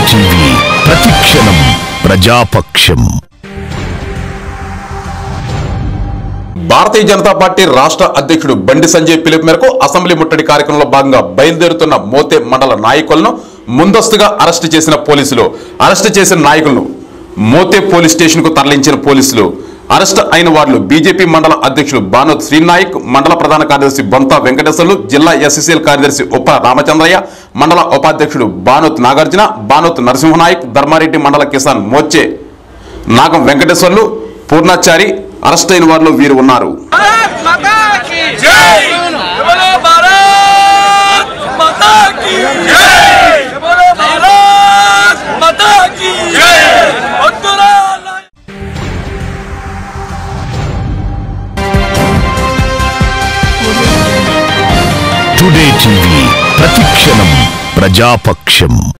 TV ప్రతిక్షణం ప్రజాపక్షం భారతీయ Janata party రాష్ట్ర అధ్యక్షుడు బండి సంజయ్ పిలుపు మేరకు అసెంబ్లీ ముట్టడి కార్యక్రమంలో భాగంగా బయలుదేరుతున్న మోతే మండల నాయకులను ముందస్తుగా అరెస్టు చేసిన పోలీసులు అరెస్టు చేసిన నాయకులను మోతే పోలీస్ స్టేషన్ కు తరలించిన పోలీసులు అరెస్ట్ అయిన వారు బీజేపీ మండల అధ్యక్షుడు బానోత్ శ్రీనాయక్ మండల ప్రధాన కార్యదర్శి బొంత వెంకటేశ్వర్లు జిల్లా ఎస్ఎస్ఎల్ కార్యదర్శి ఉప్ప రామచంద్రయ్య మండల ఉపాధ్యక్షుడు బానోత్ నాగార్జున బానోత్ నరసింహనాయక్ ధర్మారెడ్డి మండల కిసాన్ మోర్చే నాగం వెంకటేశ్వర్లు పూర్ణాచారి అరెస్ట్ అయిన వారిలో వీరు ఉన్నారు भारत माता की जय बोलो भारत माता की जय बोलो भारत माता की जय वंदना టుడే టీవీ ప్రతిక్షణం ప్రజాపక్షం